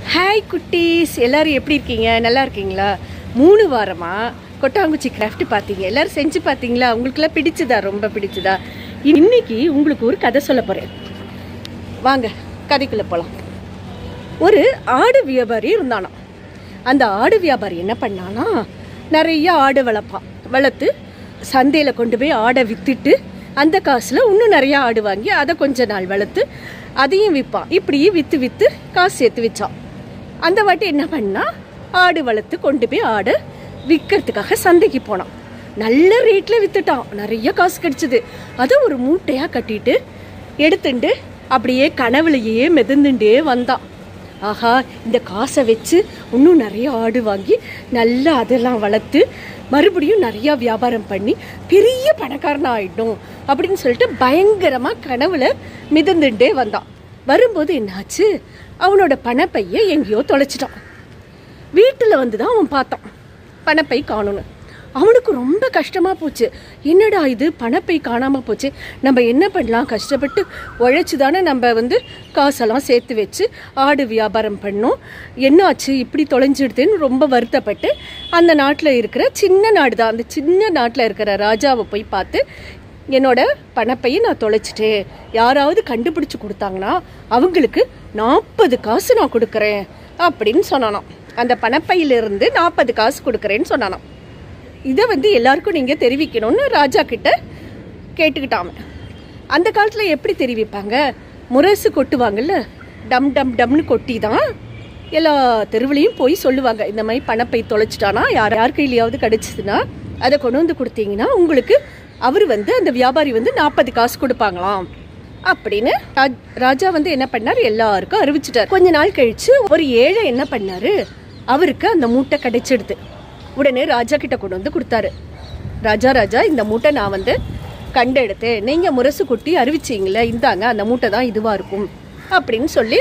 hi குட்டீஸ் எல்லாரும் எப்படி இருக்கீங்க நல்லா இருக்கீங்களா மூணு வாரமா கொட்டாங்குச்சி கிராஃப்ட் பார்த்தீங்க எல்லாரும் செஞ்சு பார்த்தீங்களா உங்களுக்குலாம் பிடிச்சதா ரொம்ப பிடிச்சதா இன்னைக்கு உங்களுக்கு ஒரு கதை சொல்ல போறேன் வாங்க கதைக்குள்ள போகலாம் ஒரு ஆடு வியாபாரி இருந்தானாம் அந்த ஆடு வியாபாரி என்ன பண்ணானா நிறைய ஆடு வளர்ப்பான் வளர்த்து சந்தையில் கொண்டு போய் ஆடை வித்துட்டு அந்த காசில் இன்னும் நிறைய ஆடு வாங்கி அதை கொஞ்ச நாள் வளர்த்து அதையும் விற்பான் இப்படியே விற்று விற்று காசு சேர்த்து வச்சான் அந்த வாட்டி என்ன பண்ணா ஆடு வளர்த்து கொண்டு போய் ஆடை விற்கிறதுக்காக சந்தைக்கு போனான் நல்ல ரேட்டில் வித்துட்டான் நிறைய காசு கிடைச்சது அதை ஒரு மூட்டையாக கட்டிட்டு எடுத்துட்டு அப்படியே கனவுலையே மிதந்துட்டே வந்தான் ஆஹா இந்த காசை வச்சு இன்னும் நிறைய ஆடு வாங்கி நல்லா அதெல்லாம் வளர்த்து மறுபடியும் நிறையா வியாபாரம் பண்ணி பெரிய பணக்காரனா ஆயிடும் அப்படின்னு சொல்லிட்டு பயங்கரமா கனவுல மிதந்துட்டே வந்தான் வரும்போது என்னாச்சு அவனோட பணப்பைய எங்கேயோ தொலைச்சிட்டான் வீட்டில் வந்து தான் அவன் பார்த்தான் பணப்பை காணணும் அவனுக்கு ரொம்ப கஷ்டமாக போச்சு என்னடா இது பணப்பை காணாமல் போச்சு நம்ம என்ன பண்ணலாம் கஷ்டப்பட்டு உழைச்சி தானே நம்ம வந்து காசெல்லாம் சேர்த்து வச்சு ஆடு வியாபாரம் பண்ணோம் என்னாச்சு இப்படி தொலைஞ்சிடுதுன்னு ரொம்ப வருத்தப்பட்டு அந்த நாட்டில் இருக்கிற சின்ன நாடு தான் அந்த சின்ன நாட்டில் இருக்கிற ராஜாவை போய் பார்த்து என்னோட பணப்பையை நான் தொலைச்சிட்டேன் யாராவது கண்டுபிடிச்சு கொடுத்தாங்கன்னா அவங்களுக்கு நாற்பது காசு நான் கொடுக்குறேன் அப்படின்னு சொன்னானாம் அந்த பணப்பையிலிருந்து நாற்பது காசு கொடுக்குறேன்னு சொன்னானாம் இதை வந்து எல்லாருக்கும் நீங்கள் தெரிவிக்கணும்னு ராஜா கிட்ட கேட்டுக்கிட்டாம அந்த காலத்தில் எப்படி தெரிவிப்பாங்க முரசு கொட்டுவாங்கல்ல டம் டம் டம்னு கொட்டி தான் எல்லா தெருவுலையும் போய் சொல்லுவாங்க இந்த மாதிரி பணப்பை தொலைச்சிட்டானா யார் யார் கையிலையாவது கிடச்சிதுன்னா அதை கொண்டு வந்து கொடுத்தீங்கன்னா உங்களுக்கு அவர் வந்து அந்த வியாபாரி வந்து நாற்பது காசு கொடுப்பாங்களாம் அப்படின்னு ராஜ்- ராஜா வந்து என்ன பண்ணார் எல்லாருக்கும் அறிவிச்சிட்டார் கொஞ்ச நாள் கழிச்சு ஒரு ஏழை என்ன பண்ணாரு அவருக்கு அந்த மூட்டை கிடைச்சிடுது உடனே ராஜா கிட்ட கொண்டு வந்து கொடுத்தாரு ராஜா ராஜா இந்த மூட்டை நான் வந்து கண்டெடுத்தேன் நீங்க முரசு கொட்டி அறிவிச்சீங்களே இந்தாங்க அந்த மூட்டை தான் இதுவா இருக்கும் அப்படின்னு சொல்லி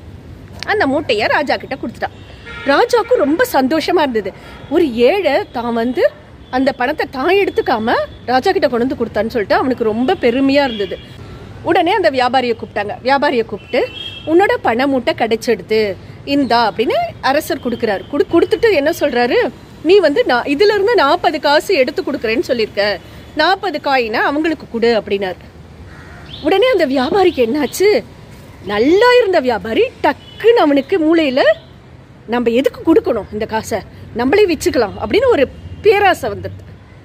அந்த மூட்டையை ராஜா கிட்ட கொடுத்துட்டான் ராஜாவுக்கு ரொம்ப சந்தோஷமா இருந்தது ஒரு ஏழை தான் வந்து அந்த பணத்தை தான் எடுத்துக்காம ராஜா கிட்ட கொண்டு வந்து கொடுத்தான்னு சொல்லிட்டு அவனுக்கு ரொம்ப பெருமையா இருந்தது உடனே அந்த வியாபாரியை கூப்பிட்டாங்க வியாபாரியை கூப்பிட்டு உன்னோட பண மூட்டை கிடைச்சிடுது இந்தா அப்படின்னு அரசர் கொடுக்குறாரு குடு கொடுத்துட்டு என்ன சொல்றாரு நீ வந்து நான் இதுல இருந்து நாற்பது காசு எடுத்து கொடுக்குறேன்னு சொல்லியிருக்க நாற்பது காயினை அவங்களுக்கு கொடு அப்படின்னாரு உடனே அந்த வியாபாரிக்கு என்னாச்சு நல்லா இருந்த வியாபாரி டக்குன்னு அவனுக்கு மூளையில நம்ம எதுக்கு கொடுக்கணும் இந்த காசை நம்மளே வச்சுக்கலாம் அப்படின்னு ஒரு பேராசை வந்துடுது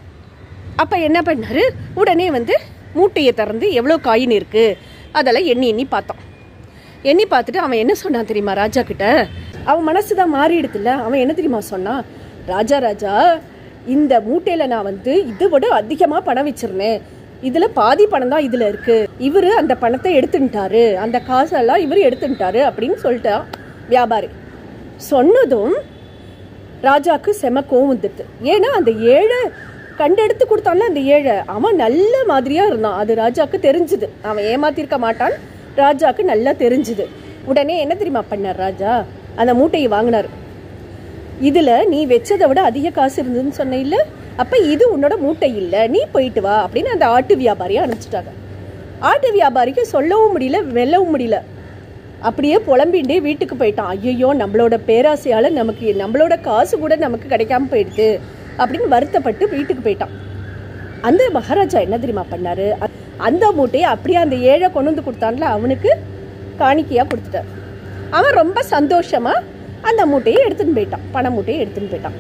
அப்ப என்ன பண்ணாரு உடனே வந்து மூட்டையை திறந்து எவ்வளோ காயின் இருக்கு அதெல்லாம் எண்ணி எண்ணி பார்த்தான் எண்ணி பார்த்துட்டு அவன் என்ன சொன்னான் தெரியுமா ராஜா கிட்ட அவன் மனசு தான் மாறிடுதுல்ல அவன் என்ன தெரியுமா சொன்னான் ராஜா ராஜா இந்த மூட்டையில நான் வந்து இதை விட அதிகமா பணம் வச்சிருந்தேன் இதுல பாதி பணம் தான் இதுல இருக்கு இவரு அந்த பணத்தை எடுத்துட்டாரு அந்த காசெல்லாம் இவர் எடுத்துட்டாரு அப்படின்னு சொல்லிட்டான் வியாபாரி சொன்னதும் ராஜாக்கு செம கோவம் வந்துடுது ஏன்னா அந்த ஏழை கண்டெடுத்து கொடுத்தான்ல அந்த ஏழை அவன் நல்ல மாதிரியா இருந்தான் அது ராஜாக்கு தெரிஞ்சுது அவன் ஏமாத்திருக்க மாட்டான் ராஜாக்கு நல்லா தெரிஞ்சுது உடனே என்ன தெரியுமா பண்ணார் ராஜா அந்த மூட்டையை வாங்கினார் இதுல நீ வச்சதை விட அதிக காசு இருந்ததுன்னு சொன்ன இல்ல அப்ப இது உன்னோட மூட்டை இல்ல நீ போயிட்டு வா அப்படின்னு அந்த ஆட்டு வியாபாரியை அனுப்பிச்சிட்டாங்க ஆட்டு வியாபாரிக்கு சொல்லவும் முடியல வெல்லவும் முடியல அப்படியே புலம்பிண்டே வீட்டுக்கு போயிட்டான் ஐயோ நம்மளோட பேராசையால நமக்கு நம்மளோட காசு கூட நமக்கு கிடைக்காம போயிடுது அப்படின்னு வருத்தப்பட்டு வீட்டுக்கு போயிட்டான் அந்த மகாராஜா என்ன தெரியுமா பண்ணாரு அ- அந்த மூட்டையை அப்படியே அந்த ஏழை கொண்டு வந்து கொடுத்தான்ல அவனுக்கு காணிக்கையா கொடுத்துட்டார் அவன் ரொம்ப சந்தோஷமா அந்த மூட்டையை எடுத்துன்னு போயிட்டான் பண மூட்டையை எடுத்துன்னு போயிட்டான்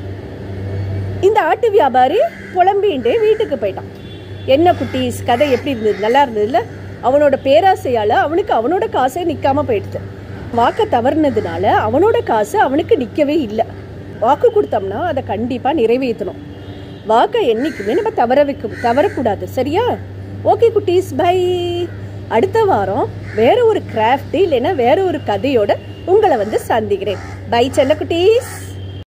இந்த ஆட்டு வியாபாரி புலம்பின்ண்டே வீட்டுக்கு போயிட்டான் என்ன குட்டீஸ் கதை எப்படி இருந்தது நல்லா இருந்ததுல அவனோட பேராசையால அவனுக்கு அவனோட காசே நிக்காம போயிடுச்சு வாக்க தவறுனதுனால அவனோட காசு அவனுக்கு நிக்கவே இல்லை வாக்கு கொடுத்தோம்னா அதை கண்டிப்பா நிறைவேற்றணும் வாக்கை என்னைக்குமே நம்ம தவற வைக்க தவறக்கூடாது சரியா ஓகே குட்டீஸ் பை அடுத்த வாரம் வேற ஒரு கிராஃப்ட் இல்லைன்னா வேற ஒரு கதையோட உங்களை வந்து சந்திக்கிறேன் பை செல்ல குட்டீஸ்